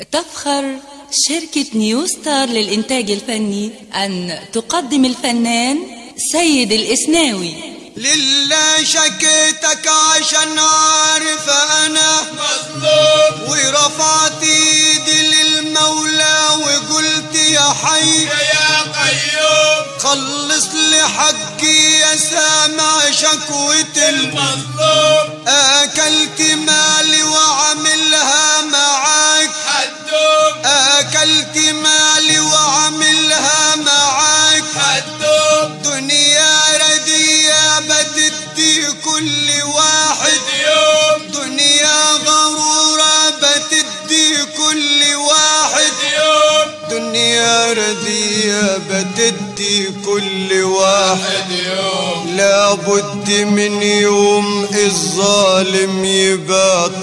تفخر شركة نيو ستار للإنتاج الفني أن تقدم الفنان سيد الإسناوي لله شكيتك عشان عارف انا مظلوم ورفعت ايدي للمولى وقلت يا حي يا قيوم خلص لي حقي يا سامع شكوة المظلوم اكلت مالي وعملها معاك حدوم اكلت مالي وعملها معاك حدوم دنيا ردية بتدي كل واحد يوم دنيا غرورة بتدي كل واحد يوم دنيا ردية بتدي كل واحد يوم لابد من يوم الظالم يبات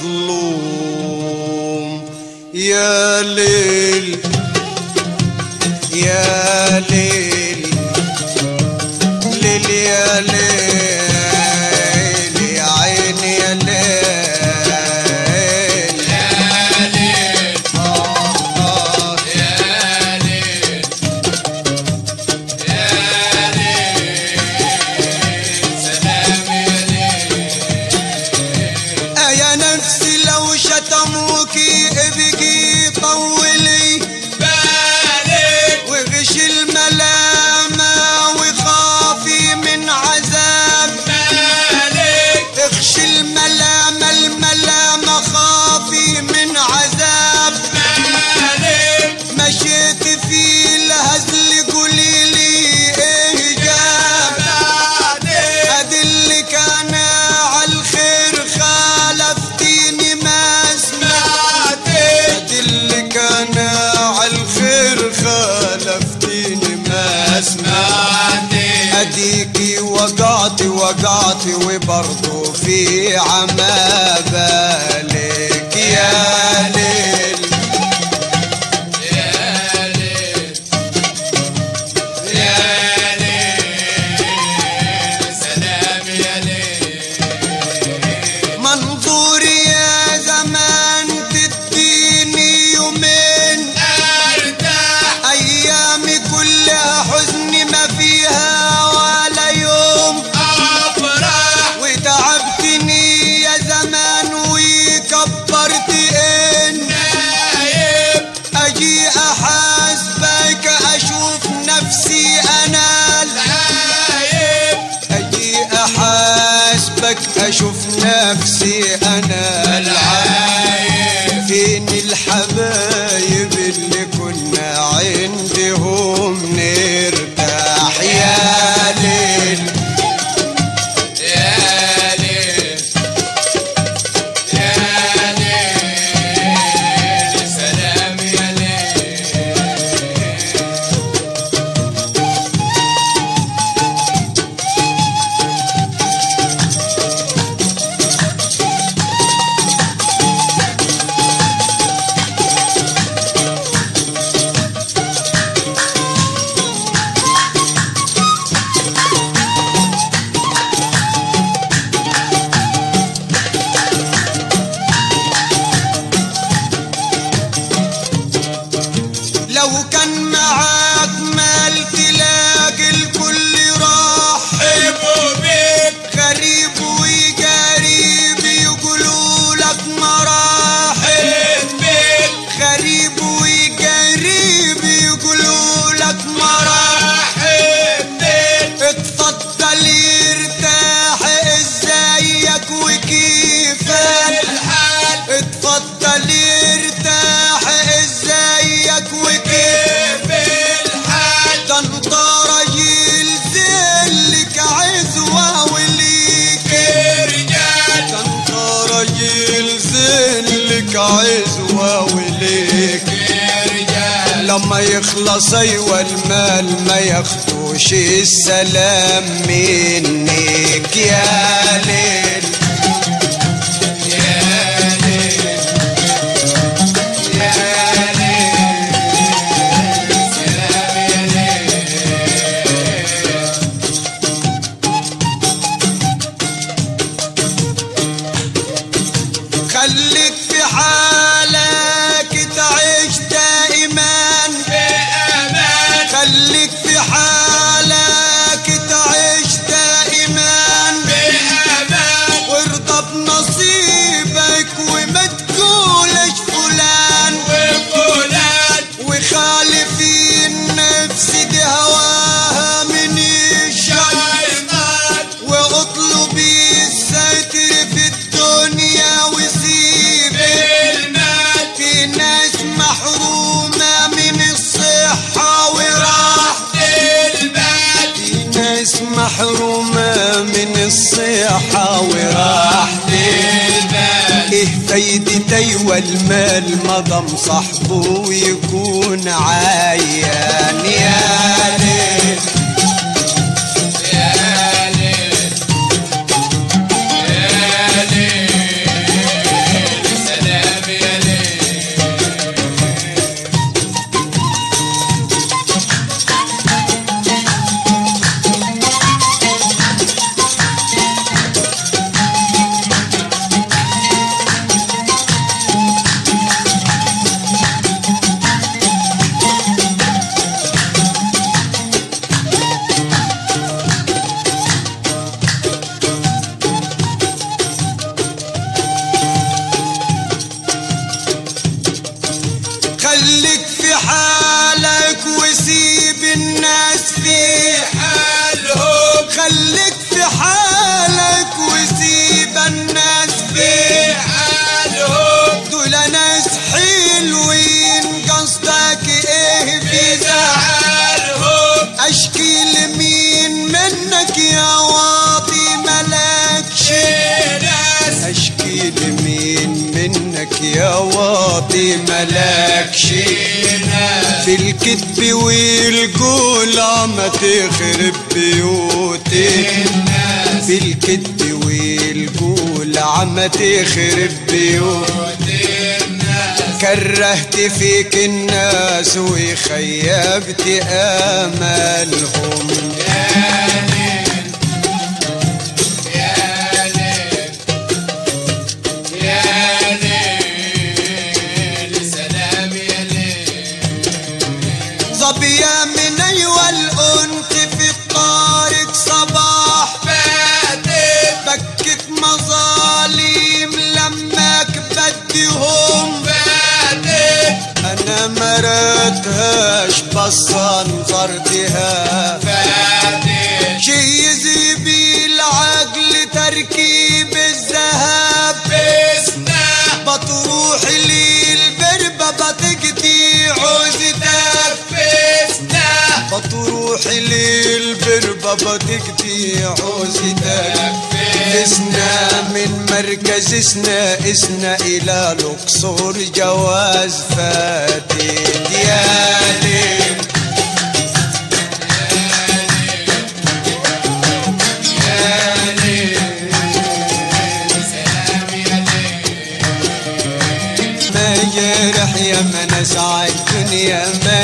مظلوم يا ليل يا ليل ليل يا ليل يا عيني يا ليل آه آه يا نفسي لو شتموكي ابقي طولي بالك وغش الملامة وخافي من عذاب بالك اغش الملامة الملامة خافي من عذاب بالك مشيت في الهزل قوليلي ايه جاب ادلك انا عالخير خالفتيني ما سمعت ادلك انا عالخير خالفتيني ما سمعت اديكي وقعتي وقعتي وبرضه في عما بالك يا ليل منظوري يا زمان تديني يومين ايامي كلها حزن ما فيها ولا يوم وتعبتني يا زمان وكبرت ان اجي احاسبك اشوف نفسي انا اجي احاسبك اشوف نفسي انا العايب فين الحبايب اللي كنا عندهم نرتاح يا ليل لو كان معاك مال تلاقي الكل راح غريب وقريب يقولوا لك مراحل غريب وقريب يقولوا لك مراحل اتفضل يرتاح ازيك وكيفك اتفضل يرتاح ازيك وكيف ده انت راجل زلك عزوة وليك ده انت راجل زلك عزوة وليك لما يخلص ايوه المال ما ياخدوش السلام منك يا ليل يا ليل يا ليل سلام يا ليل خليك في حالك ما من الصحة وراحة البال ايه فايدتي والمال ما دام صاحبه ويكون عيان يا ليل يا ليل يا ليل سلام يا ليل خليك في حالك وسيب الناس في حالهم خليك في حالك وسيب الناس في حالهم دول ناس حلوين قصدك ايه في زعلهم اشكي لمين منك يا واطي ملكش ناس اشكي لمين منك يا واطي ملكش ناس في الكذب والقول عم تخرب بيوتي الناس في الكذب والقول عم تخرب بيوتي الناس كرهت فيك الناس وخيبت امالهم يا ليل يا ليل يا ليل سلام يا ليل ظبيا من ايوه الانت في الطارق صباح فاتت بكت مظالم لما كبدهم فاتت انا مرتهاش بس انظرتها فاتت شي يزيبي العقل تركيب الذهب بسنا بتروح لي البربة بتقضي عوزتك بسنا بتروح لي البربة بتقضي عوزتك اسنا من مركز اسنا اسنا الى الاقصر جواز فاتت يا ليل يا ليل سلام يا ليل ما جرح يا من اسعى الدنيا ما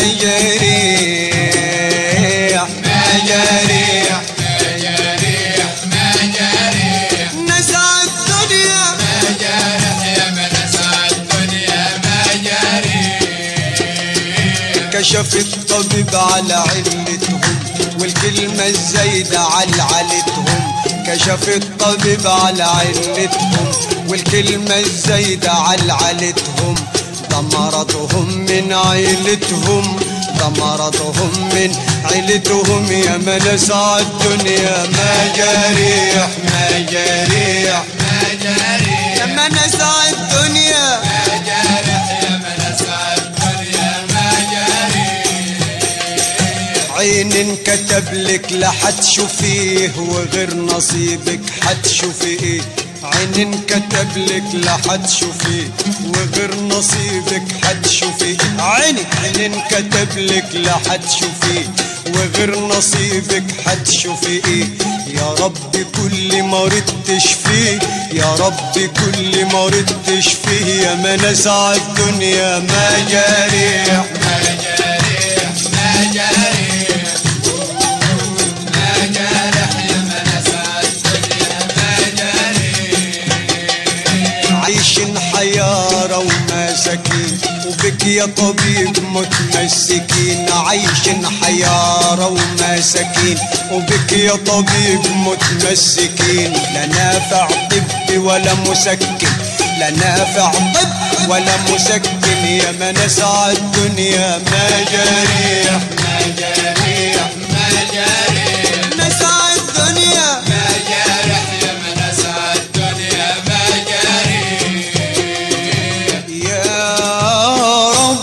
جريح ما جريح ما جريح ما جريح نسعى الدنيا ما جرح يا من اسعى الدنيا ما جريح كشف الطبيب على علتهم والكلمة الزايدة على علتهم كشف الطبيب على علتهم والكلمة الزايدة على علتهم ده مرضهم من عيلتهم ده مرضهم من عيلتهم يا من اسعى الدنيا ما جريح ما جريح ما جريح يا من اسعى الدنيا ما جرح يا من اسعى الدنيا ما جريح عين كتب لك لا حتشوفيه وغير نصيبك حتشوفيه عين كتب لك لا حتشوفيه وغير نصيبك حتشوفيه عيني عين كتب لك لا حتشوفيه وغير نصيبك حتشوفيه يا رب كل مريض تشفيه يا رب كل مريض تشفيه يا من اسعى الدنيا ما جريح ما جريح ما جريح ما جرح يا من اسعى الدنيا ما جريح عايشين حيارة ومساكين وبك يا طبيب متمسكين عايشين حيارة ومساكين وبك يا طبيب متمسكين لا نافع طب ولا مسكن لا نافع طب ولا مسكن يا من اسعى الدنيا ما جريح ما جريح ما جريح نسعى الدنيا ما جرح يا من اسعى الدنيا ما جريح يا رب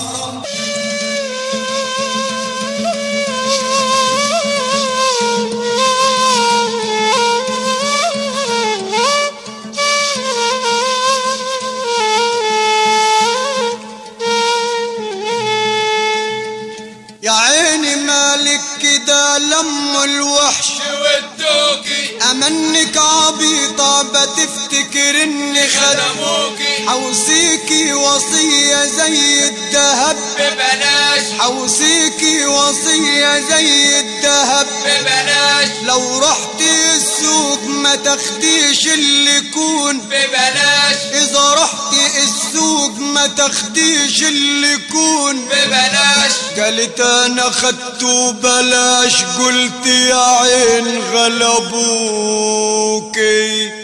لانك عبيطة بتفتكر اني خدموك خدموكي حوصيكي وصية زي الدهب ببلاش حوصيكي وصية زي الدهب ببلاش لو رحتي السوق ما تاخديش اللي يكون ببلاش اذا رحتي السوق ما تاخديش اللي يكون ببلاش قالت انا خدته بلاش قلت يا عين غلبوكي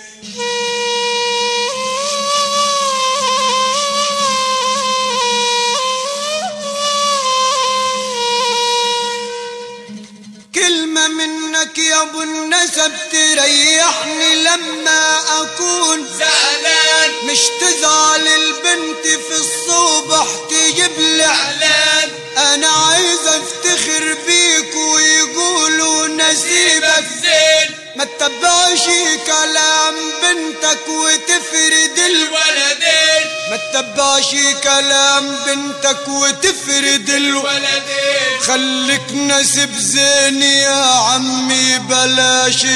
كلمة منك يا ابو النسب تريحني لما اكون زعلان مش تزعل البنت في الصبح تجيب لي زعلان انا عايز افتخر بيك ويقولوا نسيبك زين ما تتبعش كلام بنتك وتفرد ال... الولدين ما تتبعش كلام بنتك وتفرد ال... ولدين خليك نسب زين يا عمي بلاش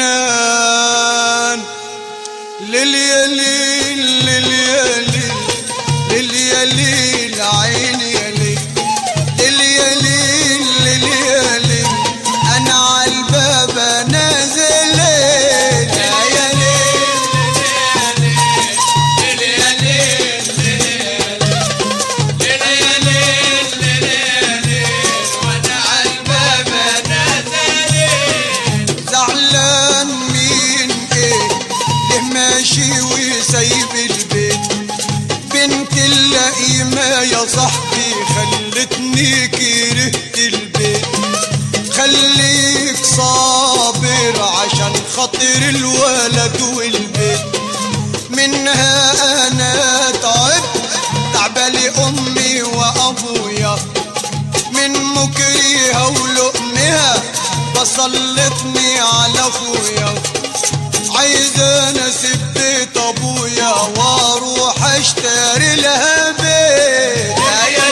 جنان للياليل للياليل للياليل عيني يا ليل للياليل للياليل انا عالباب نازل يا يا ليل زعلان مين ايه ليه ماشي وسايب البيت بنت اللئيمة يا صاحبي خلتني كرهت البيت خليك صابر عشان خاطر الولد والبيت منها انا تعبت تعبالي امي وابويا من مكريها ولقمها بسلطني على اخويا عايز انا اسيب بيت ابويا واروح اشتري لها بيت يا يا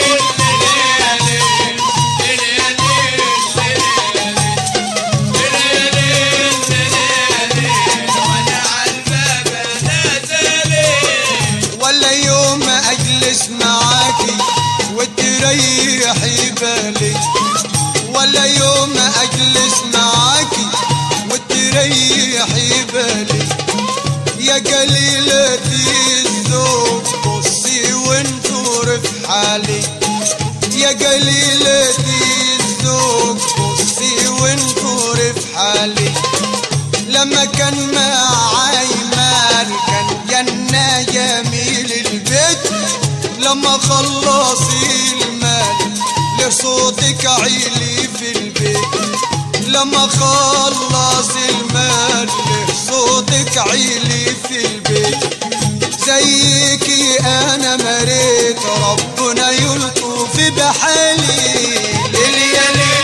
ولا يوم اجلس معاكي وتريحي بالي ولا يوم اجلس معاكي وتريحي بالي يا قليلة الذوق بصي وانظر في حالي يا قليلة الذوق بصي وانظر في حالي لما كان معاي مال كان جنة جميل البيت لما خلصي المال لصوتك عيلي في البيت لما خلص المال لصوتك عيلي في البيت زيكي انا مريت ربنا يلطف بحالي لليالي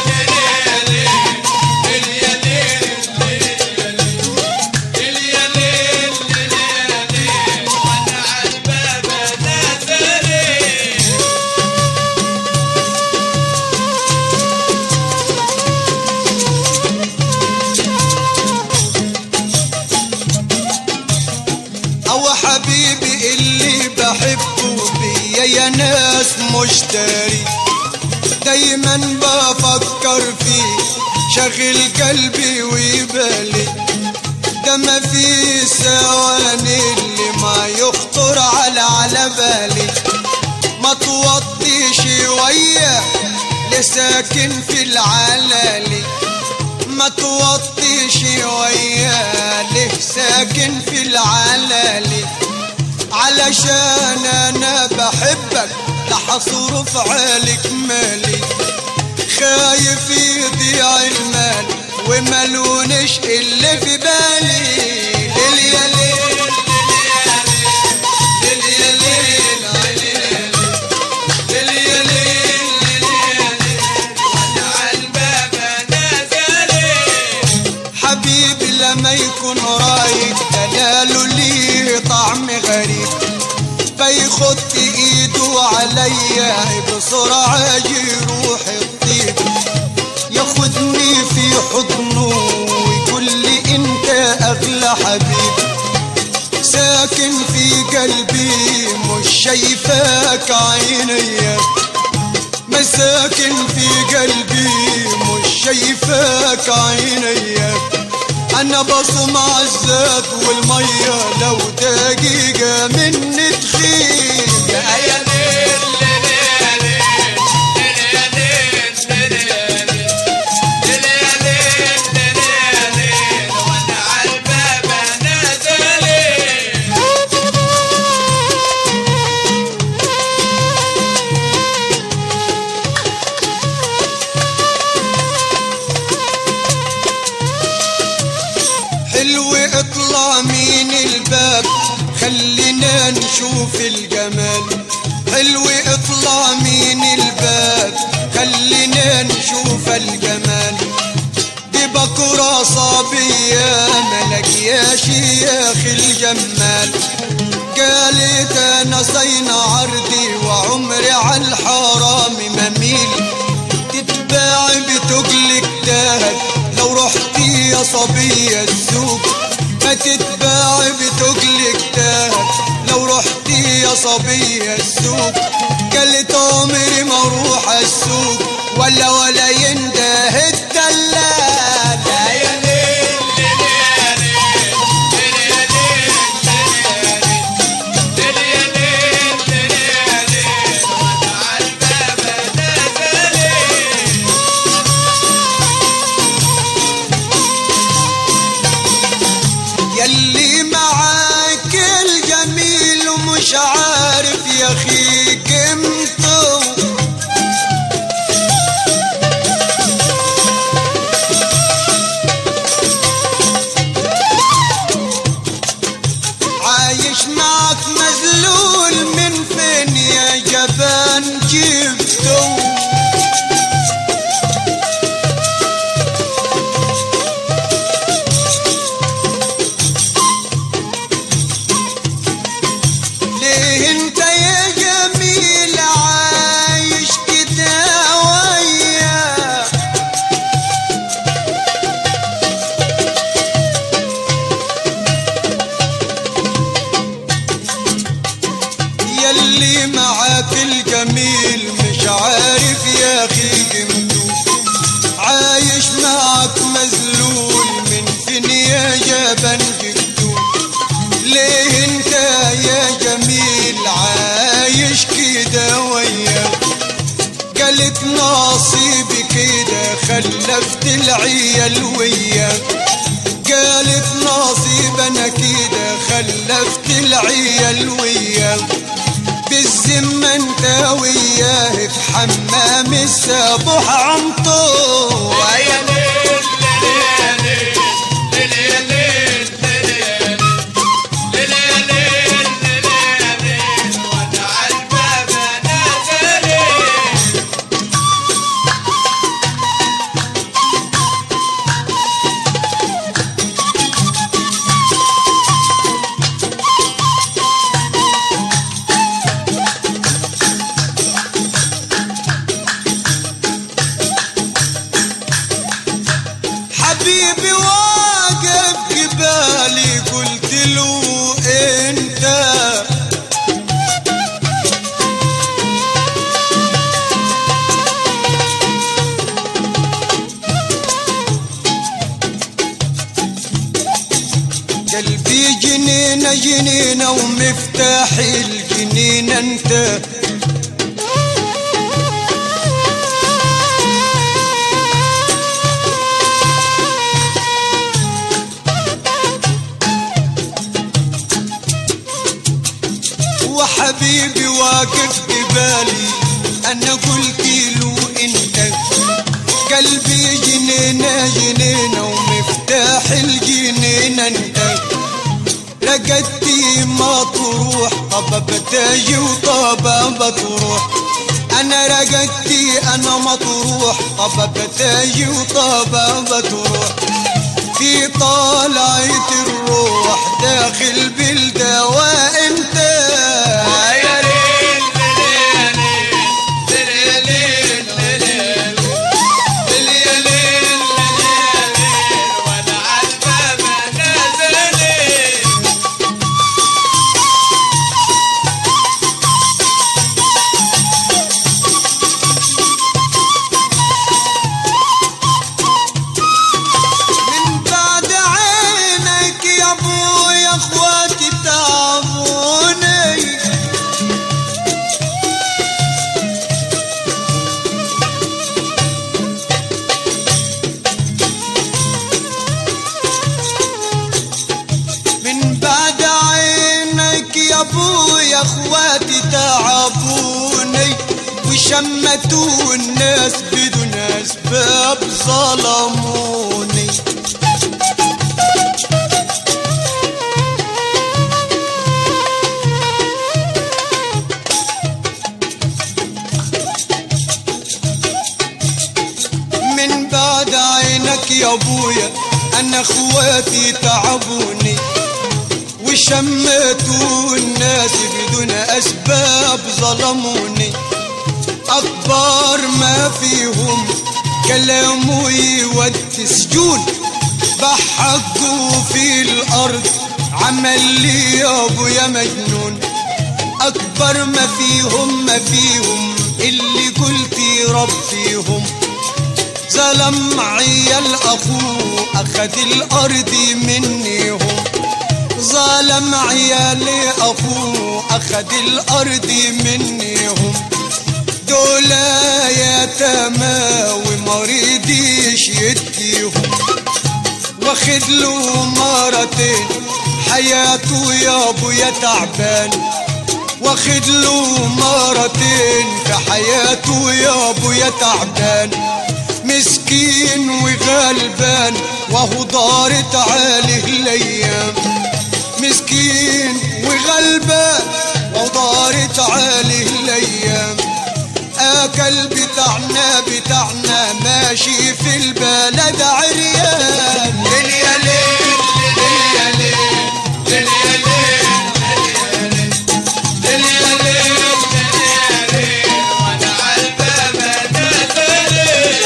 او حبيبي اللي بحبه بيا يا ناس مشتري دايما بفكر فيه شغل قلبي وبالي ده ما في ثواني اللي ما يخطر على على بالي ما توطي شوية لساكن في العلالي ما توطي شوية له ساكن في العلالي علشان انا بحبك لحصرف عليك مالي خايف يضيع المال وملونش اللي في بالي لليالي حبيبي لما يكون رايق دلاله ليه طعم غريب فيخط ايده عليا بسرعة يروح الطيب ياخدني في حضنه ويقول يا حبيبي ساكن في قلبي مش شايفاك عينيا مساكن في قلبي مش شايفاك عينيا انا بصمع الزاد والمية لو دقيقة مني تخيل يا يا ليل ليل ليل يا ليل ليل ليل يا ليل ليل ليل وانا على الباب نازلين حلو اطلع من الباب خلينا نشوف الجمال حلو اطلع من الباب خلينا نشوف الجمال دي بكرة صبية ملقياش يا اخي الجمال قالت انا صين عرضي وعمري على الحرام مميل تتباع بتجلك دهب لو رحتي يا صبية السوق ما تتباع بتجلك دهب لو رحتي يا صبية السوق قالت عمري ما اروح السوق ولا ولا ينده الدلال يا يا ليل ليل يا ليل ليل يا ليل ليل يا ليل وانا على الباب نازلين يلي معاك الجميل ومش عارف يا اخي قيمته عايش معك مذلول من فين يا جبان جبته ليه انت يا جميل عايش كده ويا يلي معاك الجميل مش عارف يا اخي قيمته عايش معاك مذلول من فين يا جبان جبته ليه انت يا جميل عايش كده ويا قالت نصيبي كده خلفت العيال ويا قالت نصيب انا كده خلفت العيال ويا بالذمة انت وياه في حمام السبح عمطو يا ليل ليل يا ليل ليل يا ليل يا ليل ليل يا ليل وانا على الباب نازلين حبيبي واقف جبالي قلت له انت قلبي جنينة جنينة ومفتاح الجنينة انت وحبيبي واقف قبالي انا قلت له انت قلبي جنينة جنينة ومفتاح الجنينة انت رقدتي ما تروح طب بتاجي وطب بتروح انا رقدتي انا ما تروح طب بتاجي وطب بتروح في طالعة الروح داخل بالدواء انت يا ليل ليل يا ليل ليل يا ليل ليل يا ليل وانا على الباب نازلين ابويا اخواتي تعبوني وشمتوا الناس بدون اسباب ظلموني من بعد عينك يا ابويا انا اخواتي تعبوني وشمتوا الناس بدون اسباب ظلموني اكبر ما فيهم كلامه يودي سجون بحقوا في الارض عمل لي يا ابويا مجنون اكبر ما فيهم ما فيهم اللي قلت ربيهم ظلم عيال اخوه اخد الارض منيهم ظلم عيال اخوه اخد الارض منيهم دول يتامى ومريضيش يديهم واخد له مرتين حياته يا ابويا تعبان واخد له مرتين في حياته يا ابويا تعبان مسكين وغلبان وهو دارت عليه الايام مسكين وغلبان وهو دارت عليه الايام اكل بتاعنا بتاعنا ماشي في البلد عريان ليل يا ليل ليل يا ليل ليل يا ليل ليل يا ليل وانا عالباب نازل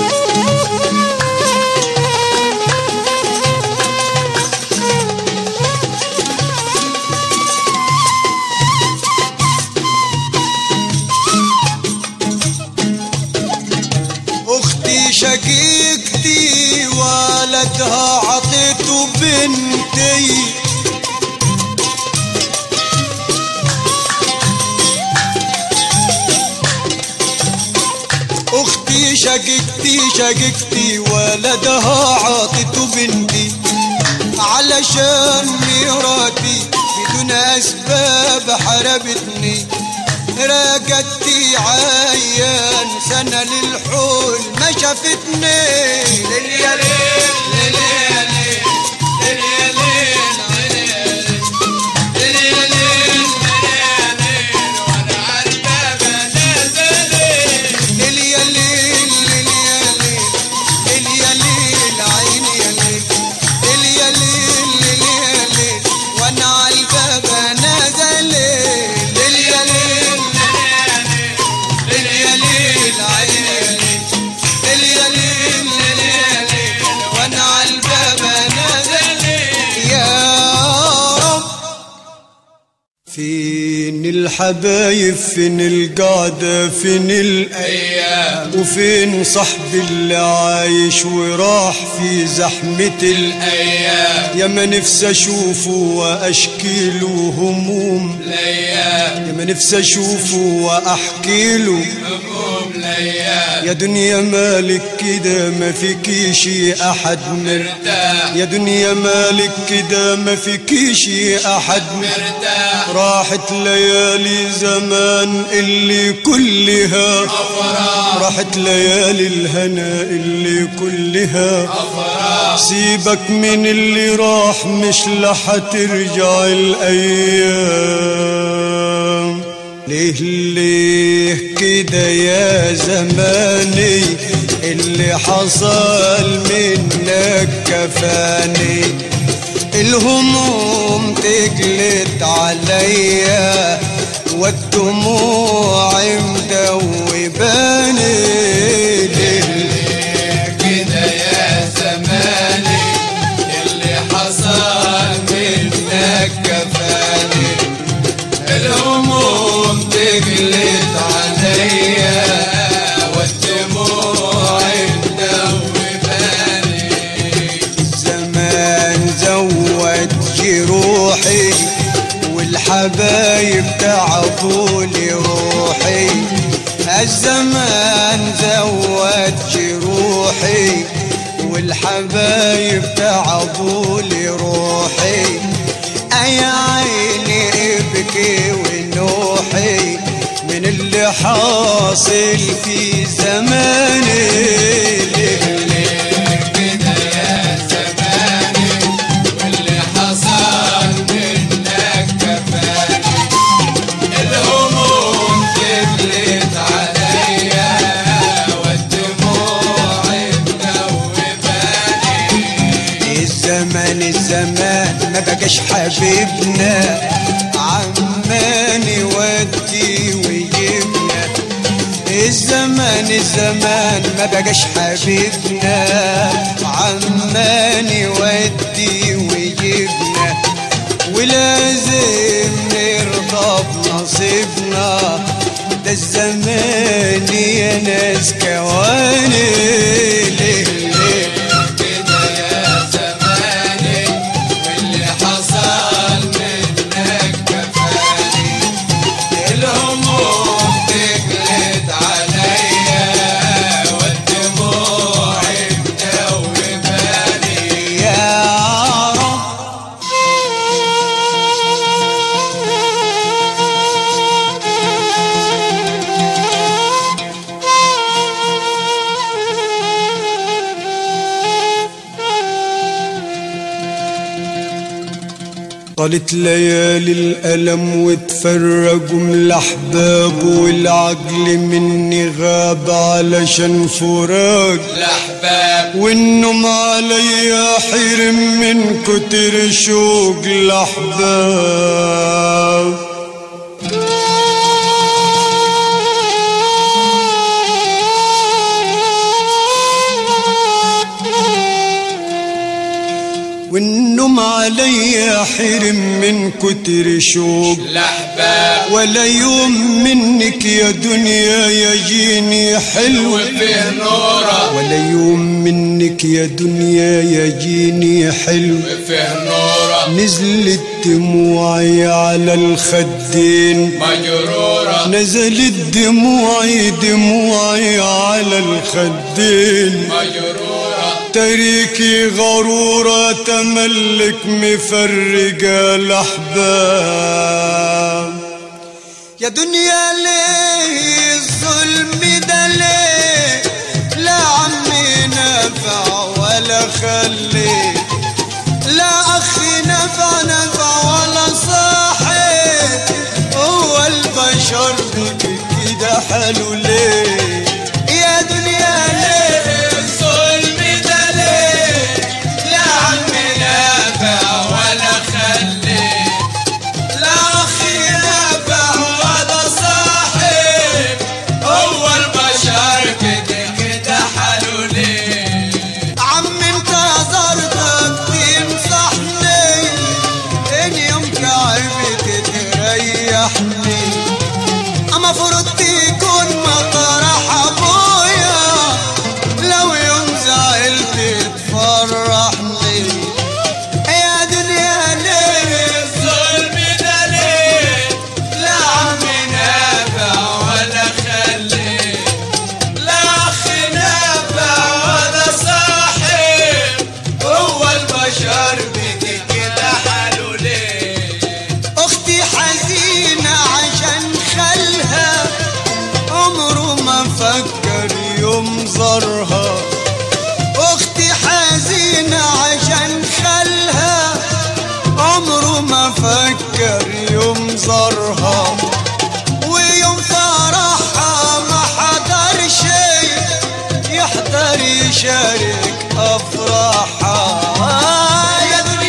اختي شقيقتي ولدها عطيته بنتي اختي شقيقتي شقيقتي ولدها عطيته بنتي علشان مراتي بدون اسباب حربتني راقدتي عيان سنة للحول ما شافتني ليل يا ليل ليل يا ليل ليل يا ليل ليل يا ليل وانا عالباب نازل ليل يا ليل ليل يا ليل ليل يا ليل عيني يا ليل ليل يا ليل ليل يا ليل وانا عالباب نازل ليل يا ليل ليل يا ليل عيني يا ليل ليل يا ليل ليل يا ليل وانا عالباب نازل يا رب فين الحبايب فين القعدة فين الأيام وفين صاحبي اللي عايش وراح في زحمة الأيام يا ما نفسي أشوفه وأشكي له هموم ليام يا ما نفسي أشوفه وأحكي له هموم ليام يا دنيا مالك كده ما فيكيش أحد مرتاح يا دنيا مالك كده ما فيكيش أحد مرتاح راحت ليالي زمان اللي كلها راحت ليالي الهنا اللي كلها سيبك من اللي راح مش لحترجع الأيام ليه ليه كده يا زماني اللي حصل منك كفاني الهموم تجلت عليا والدموع مدوباني ليه كده يا زماني اللي حصل منك كفاني الهموم تجلت عليا والدموع مدوباني الزمان زود جروحي والحبايب تعبوا لي روحي الزمان زود جروحي والحبايب تعبوا لي روحي يا عيني ابكي اللي حاصل في زماني كده يا زماني واللي حصل منك كفاني الهموم تبلت عليا والدموع مدوباني الزمان الزمان ما بقاش حبيبنا عماني ودي ويجيبنا الزمان الزمان ما بقاش حبيبنا عماني ودي ويجيبنا ولازم نرضى بنصيبنا ده الزمان يا ناس كواني ليه ليه كده يا زماني واللي حصل منك كفاني الهموم تجلد عليا والدموع مدوباني يا رب طالت ليالي الألم وتفرقوا من الأحباب والعقل مني غاب علشان فراق الأحباب والنوم عليا حرم من كتر شوق الأحباب والنوم عليا حرم من كتر شوق الأحباب ولا يوم منك يا دنيا يجيني حلو وفيه نورة ولا يوم منك يا دنيا يجيني حلو وفيه نورة نزلت دموعي على الخدين مجرورة نزلت دموعي دموعي على الخدين مجرورة تريكي غرورة تملك مفرقة الأحباب يا دنيا ليه الظلم ده ليه لا عمي نفع ولا خلي لا أخي نفع نفع ولا صاحب هو البشر بك كده حلو ليه يا دنيا ليه الظلم ده ليه لا عم نافع ولا خلي لا أخي نافع ولا صاحب هو البشر كده كده حلو ليه عم انت زرتك تنصحني ان يوم تعبت تريحني اما فرض تكون مطرح ابويا لو يوم زعلت تفرحني يا دنيا ليه الظلم ده ليه لا عم نافع ولا خلي لا أخي نافع ولا صاحب هو البشر بك كده حلو ليه اختي حزينة عشان خالها عمره ما فكر يوم زارها اختي حزينة عشان خالها عمره ما فكر يوم زارها ويوم فرحها ما حضر شيء يحضر يشارك افراحها يا دنيا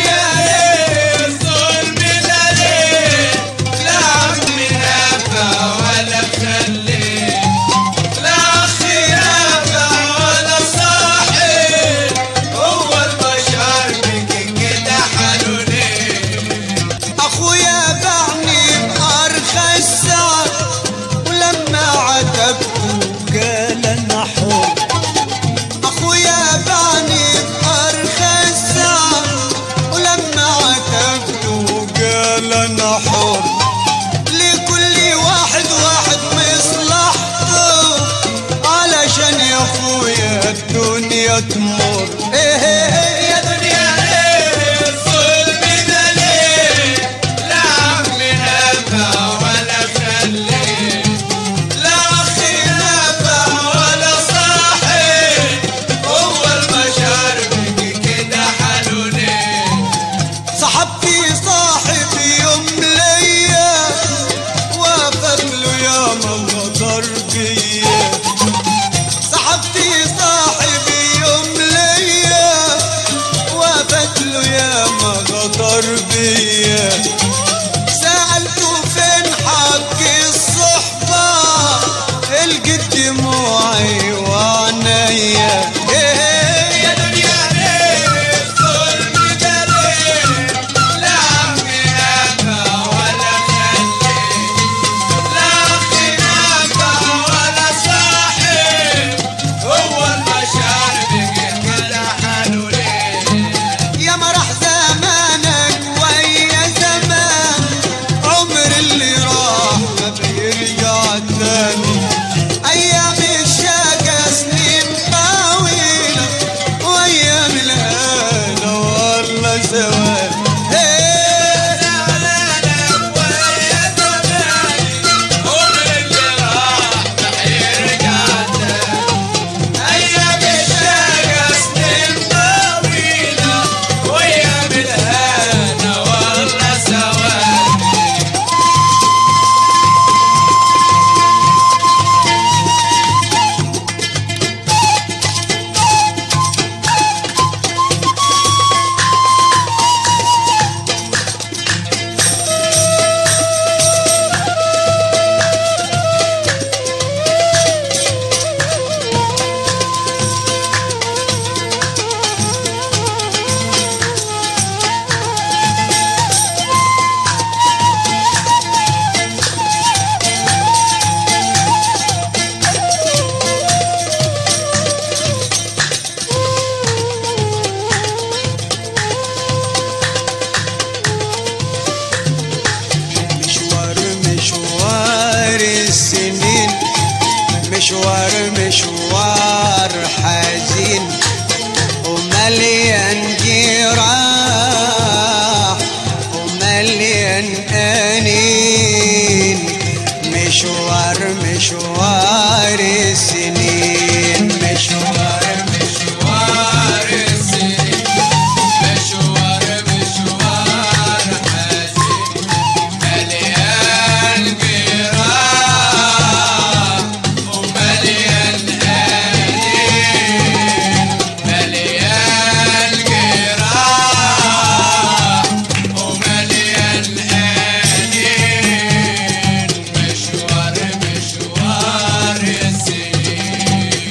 ما غدر بيا سألته فين حق الصحبة القت دموعي وعنيا إيه يا دنيا ليه الظلم ده ليه لا عمي نافع ولا خلي لا أخي نافع ولا صاحب هو المشاعر بقي كده حاله ليه يا مرح زمانك ويا زمان عمر اللي راح ما بيرجع تاني ايام الشقا سنين طويلة وايام الهنا والله زوال هيه زعلانك ويا زماني عمر اللي راح ما هيرجع تاني أيام الشقا سنين طويلة وأيام الهنا والله سواد مشوار مشوار السنين مشوار مشوار حزين ومليان جراح ومليان أنين مشوار مشوار السنين مشوار مشوار السنين مشوار مشوار حزين مليان جراح ومليان أنين مليان جراح ومليان أنين مشوار مشوار السنين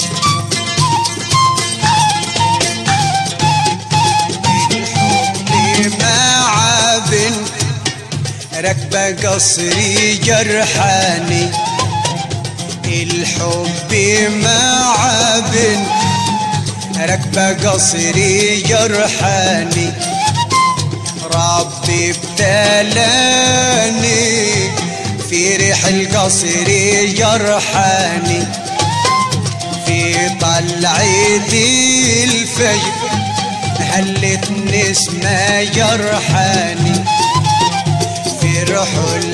الحب مع بنت راكبة قصري جرحاني الحب مع بنت راكبة قصري جرحاني ربي ابتلاني في ريح القصر جرحاني في طلعة الفجر هلت نسمة جرحاني في روح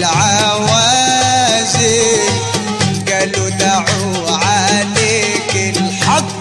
العوازل قالوا دعوا عليك الحق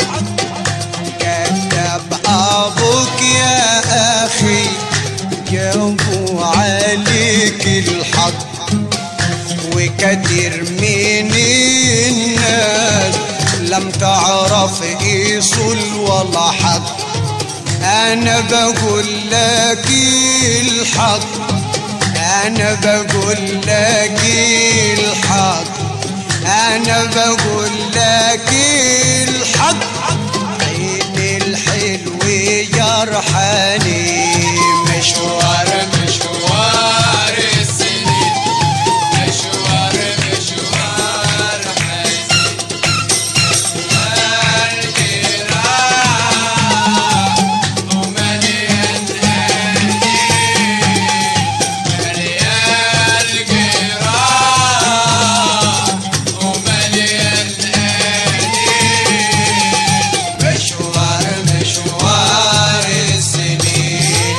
كذب ابوك يا اخي جابوا عليك الحق وكتير من الناس لم تعرف ايصل ولا حق انا بقول لك الحق انا بقول لك الحق انا بقول لك الحق عين الحلو جرحاني مشوار مشوار السنين مشوار مشوار حزين مشوار جراح ومليان أنين مليان جراح ومليان أنين مشوار مشوار السنين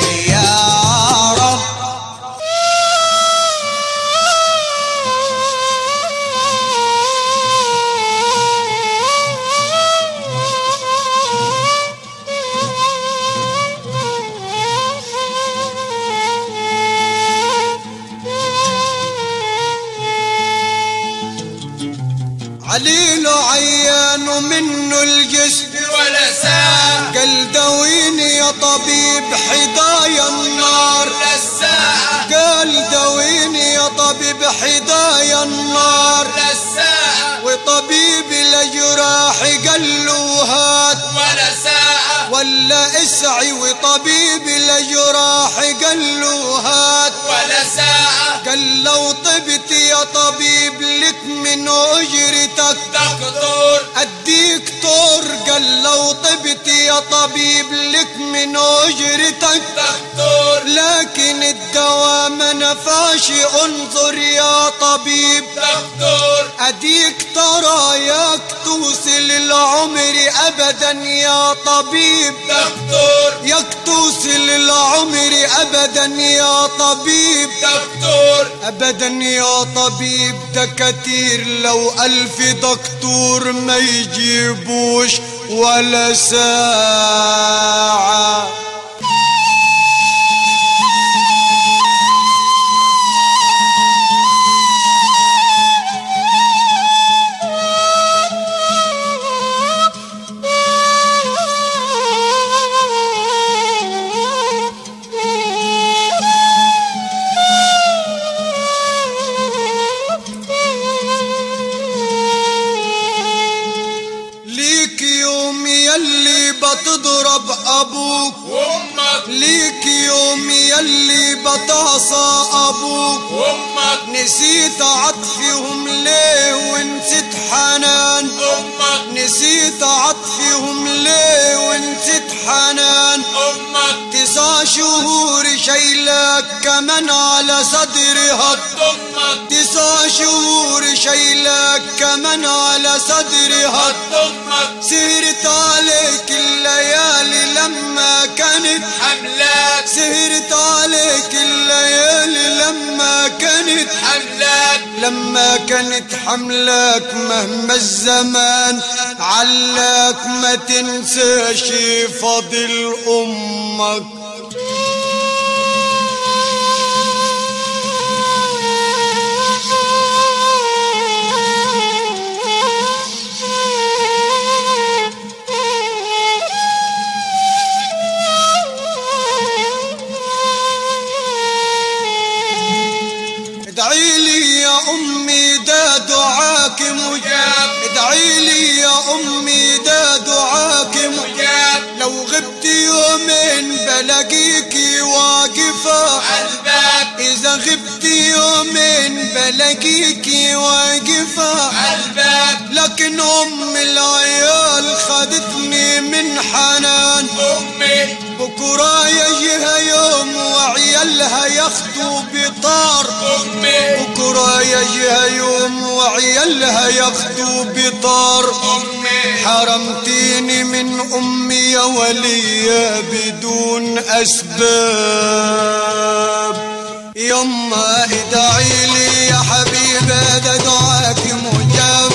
قال له هات ولا ساعة ولا اسعي وطبيب الأجراح قال له هات ولا ساعة قال لو طبت يا طبيب لك من أجرتك دكتور أديك طور قال لو طبت يا طبيب لك من أجرتك دكتور لكن الدواء ما نفاش انظر يا طبيب دكتور أديك ترى ياك توصل العمر أبدا يا طبيب دكتور ياك توصل العمر أبدا يا طبيب دكتور أبدا يا طبيب ده كتير لو ألف دكتور ما يجيبوش ولا ساعة ليك يوم يلي بتضرب أبوك وامك ليك يوم يلي بتعصى أبوك وامك نسيت عطفهم ليه ونسيت حنان امك نسيت عطفهم ليه ونسيت حنان امك تسع شهور شايلك كمان على صدرها امك تسع شهور شايلك كمان على صدرها امك سهرت عليك الليالي لما كانت حملات سهرت عليك الليالي لما كانت حملات لما كانت حملك مهما الزمان علاك ما تنساش فضل امك ادعي لي يا امي ده دعاك مجاب ادعي لي يا امي ده دعاك مجاب وجاب لو غبت يومين بلاقيكي واقفة الباب إذا غبت يومين بلاقيكي واقفة الباب لكن أم العيال خدتني من حنان امي بكرة يجيها يوم وعيالها ياخدوا بطار امي بكرة يجيها يوم وعيالها ياخدوا بطار امي حرمتيني من أمي يا ولية بدون أسباب يما ادعي لي يا حبيبة ده دعاك مجاب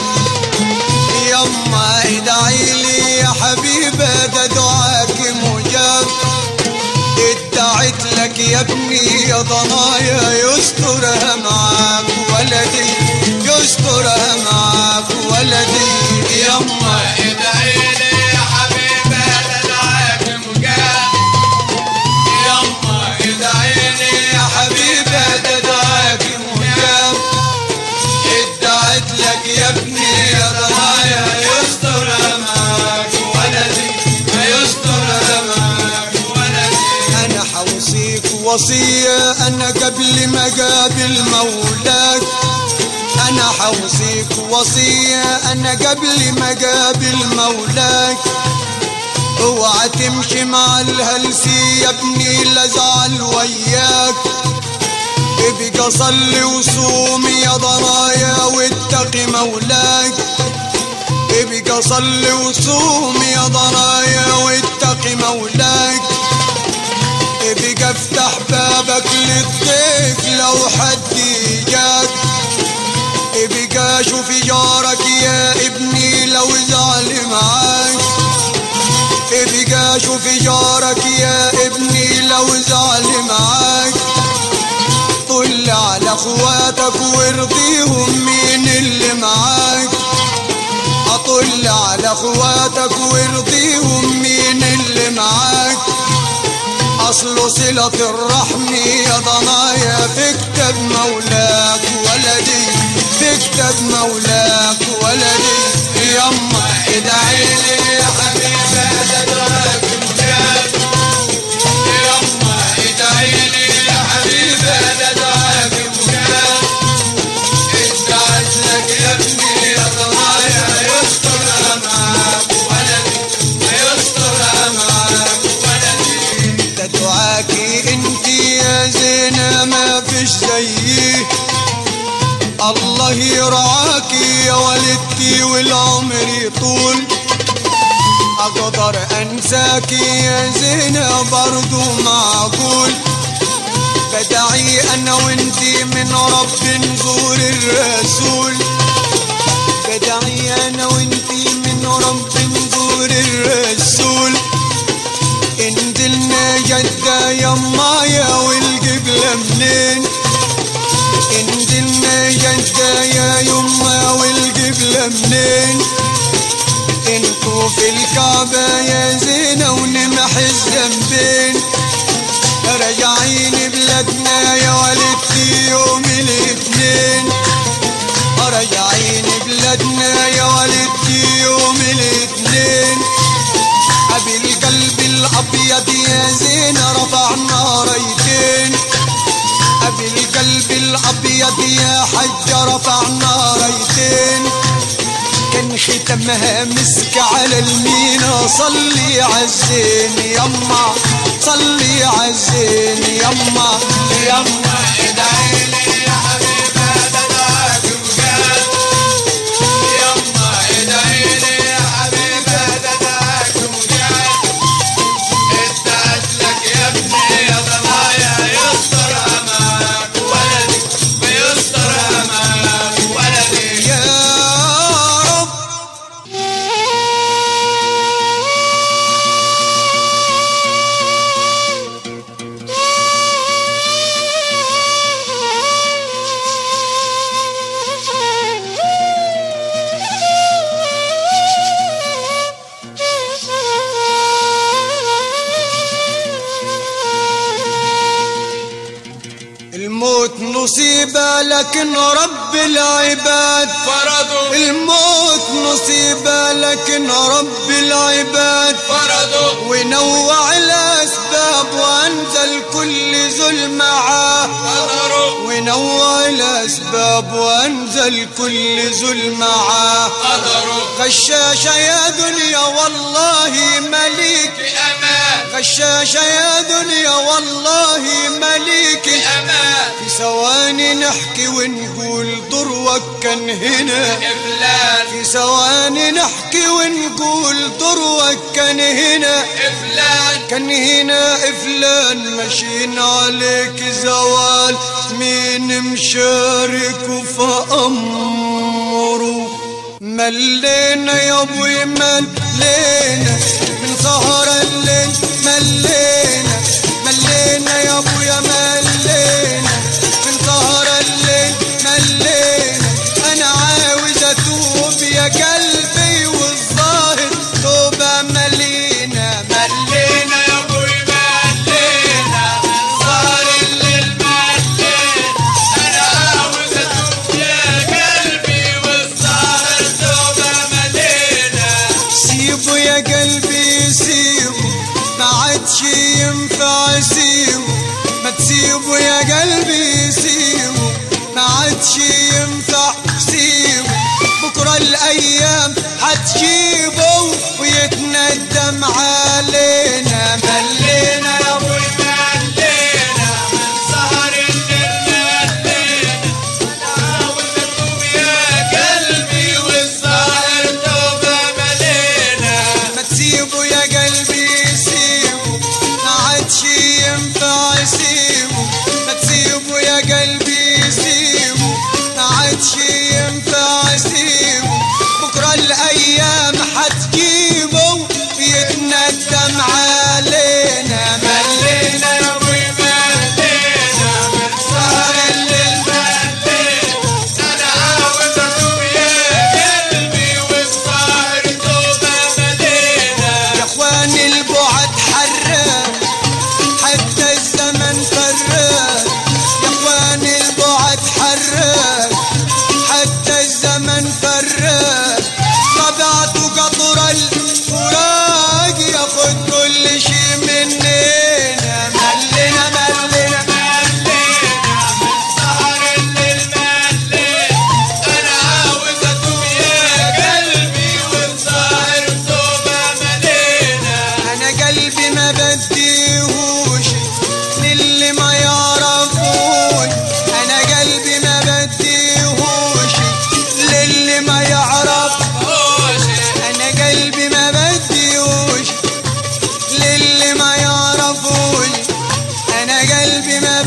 يما ادعي لي يا حبيبة ده دعاك مجاب ادعت لك يا ابني يا ضنايا يسترها معاك ولدي يسترها معاك ولدي يما ادعي لي يا حبيبي دعاك مجاب يما ادعي لي يا حبيبة ده دعاك مجاب ادعت لك يا ابني يا ضنايا يسترها معاك ولدي يسترها معاك ولدي انا حوصيك وصية انا قبل ما قابل مولاك انا حوصيك وصية انا قبل ما قابل مولاك اوعى تمشي مع الهلسي يا ابني لزعل وياك ابقى صلي وصوم يا ضرايا واتقي مولاك ابقى صلي وصوم يا ضرايا واتقي مولاك ابقى افتح بابك للضيف لو حد جاك ابقى شوف جارك يا ابني لو زعل معاك ابقى شوف جارك يا ابني لو زعل معاك طل على اخواتك وارضيهم مين اللي معاك اطل على اخواتك وارضيهم مين اللي معاك اصل صلة الرحم يا ضنايا في كتاب مولاك ولدي في كتاب مولاك ولدي يما ادعي لي يا حبيبي ادعاك مجاب يما ادعي لي يا حبيبي ادعاك مجاب ادعت لك يا ابني يا ضنايا يستر معاك ولدي يستر معاك ولدي ده دعاكي انت يا زينة ما فيش زيه الله يرعاكي يا والدتي والعمر يطول اقدر انساكي يا زينة برضو معقول بدعي انا وانتي من رب نزور الرسول بدعي انا وانتي من رب نزور الرسول انزلنا جدة يمايا والقبلة منين انزلنا جدة يا يما والقبلة منين انتو في الكعبة يا زينة ونمح الذنبين راجعين بلادنا يا والدتي يوم الاثنين راجعين بلادنا يا والدتي يوم الاثنين ابي القلب الابيض يا زينة رفعنا رايتين ابي القلب الابيض يا حج رفعنا رايتين كان ختمها مسك على المينا صلي عالزين يما صلي عالزين يما يما ادعي لي يا حبيبي ادعاك مجال يما ادعي لي يا حبيبي ادعاك مجال ادعت لك يا ابني يا ضنايا يستر امامك ولدي ويستر امامك ولدي يا رب الموت نصيبة لكن رب العباد فرضوا الموت نصيبة لكن رب العباد فرضوا ونوع الأسباب وأنزل كل ذل معاه قدروا ونوع الأسباب وأنزل كل ذل معاه قدروا غشاشة يا دنيا والله مليك بأمان غشاشة يا دنيا والله مليك بأمان في ثواني نحكي ونقول ضروك كان هنا إفلان في ثواني نحكي ونقول ضروك كان هنا إفلان كان هنا فلان ماشيين عليك زوال مين مشارك فأمره ملينا يا ابوي ملينا من سهر الليل ملينا ملينا يا ابويا ملينا من سهر الليل ملينا انا عاوز اتوب يا قلبي والظاهر توبه ملينا ملينا يا ابوي ملينا صار الليل ملينا انا عاوز اتوب يا قلبي والسهر توبه ملينا سيبه يا قلبي سيبه ما عادش ينفع سيبه ما تسيبه يا قلبي سيبه ما عادش ينفع سيبه بكرة الأيام هتجيبه ويتندم علينا ملينا يا ابوي ملينا من سهر الليل ملينا انا عاوز اتوب يا قلبي والسهر توبه ملينا ما تسيبه يا قلبي سيبه ما عادش ينفع سيبه ما تسيبه يا قلبي سيبه ما عادش ينفع سيبه بكرة الأيام هتجيبه يتندم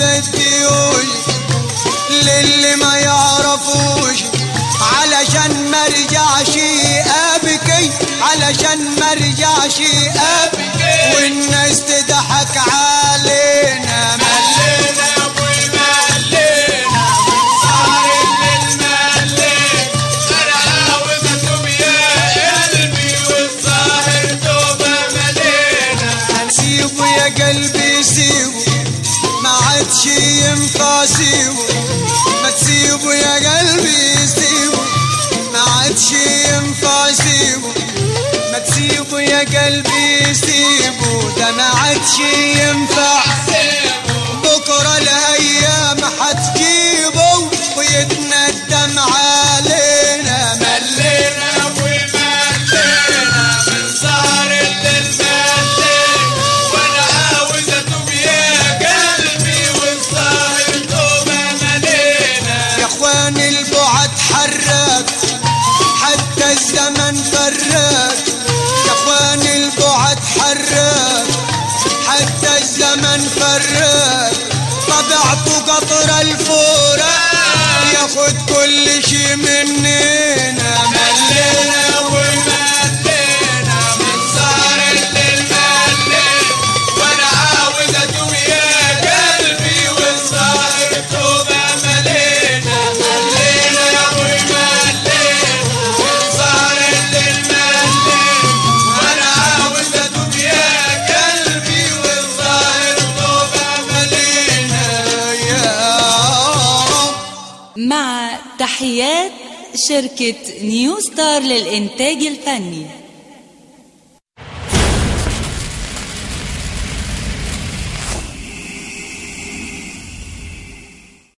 بديوش للي ما يعرفوش علشان ما رجعش ابكي علشان ما رجعش ابكي والناس تضحك علينا ملينا يا ابوي ملينا سهر الليل ملينا انا عاوز اتوب يا قلبي والسهر توبه ملينا سيبه يا قلبي سيبه ما عادش ينفع سيبه ما تسيبه يا قلبي سيبه ما عادش ينفع سيبه ما تسيبه يا قلبي سيبه ده ما عادش ينفع بكرة الأيام هتجيبه ويتندم علينا ملينا يا ابوي ملينا من سهر الليل ملينا وانا عاوز اتوب يا قلبي والسهر توبه ملينا يا اخوان البعد حرك حتى الزمن فرق يا اخوان البعد حرك حتى الزمن فرق طبعته قطر الفورة ياخد كل شي مننا ملينا يا ابوي ملينا من سهر الليل ملينا وانا عاوز اتوب يا قلبي والسهر توبه ملينا ملينا يا ابوي ملينا من سهر الليل ملينا وانا عاوز اتوب يا قلبي والسهر توبه ملينا يا رب مع تحيات شركة نيو ستار للإنتاج الفني